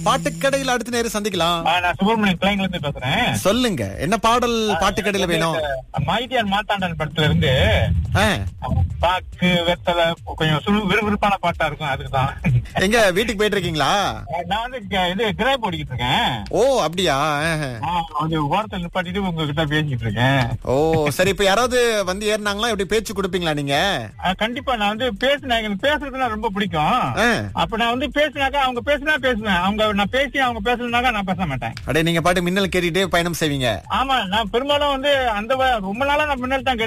பாட்டுக்கடையில் அடுத்த நேரம் சந்திக்கலாம் ஆ, நான் சுப்பிரமணியன் கிளைங்ல இருந்து பேசுறேன் சொல்லுங்க என்ன பாடல் பாட்டுக்கடையில வேணும் மைடியார் மாத்தாண்டன் படத்துல இருந்து ஆ, பாக்கு வெத்தலை கொஞ்சம் சுறு- விறுவிறுப்பான பாட்டா இருக்கும் அதுக்குதான் எங்க வீட்டுக்கு போயிட்டு இருக்கீங்களா நான் வந்து க- இது கிராப் ஓடிக்கிட்டு இருக்கேன் ஓ அப்படியா ஆஹா. ஆ, அது ஓரத்தில் நிப்பாட்டிட்டு உங்ககிட்ட பேசிக்கிட்டு இருக்கேன் ஓ சரி இப்ப யாராவது வந்து ஏறினாங்களா இப்படி பேச்சு கொடுப்பீங்களா நீங்க ஆ, கண்டிப்பா நான் வந்து பேசினேன் எனக்கு பேசுறதுனா ரொம்ப பிடிக்கும் ஆ. அப்ப நான் வந்து பேசினாக்கா அவங்க பேசினா பேசுவேன் அவங்க நான் பேசி அவங்க பேசலனாக்கா நான் பேச மாட்டேன் அடே நீங்க பாட்டு மின்னல் கேட்டுட்டே பயணம் செய்வீங்க ஆமா நான் பெரும்பாலும் வந்து அந்த வ- ரொம்ப நாளா நான் முன்னாடி தான்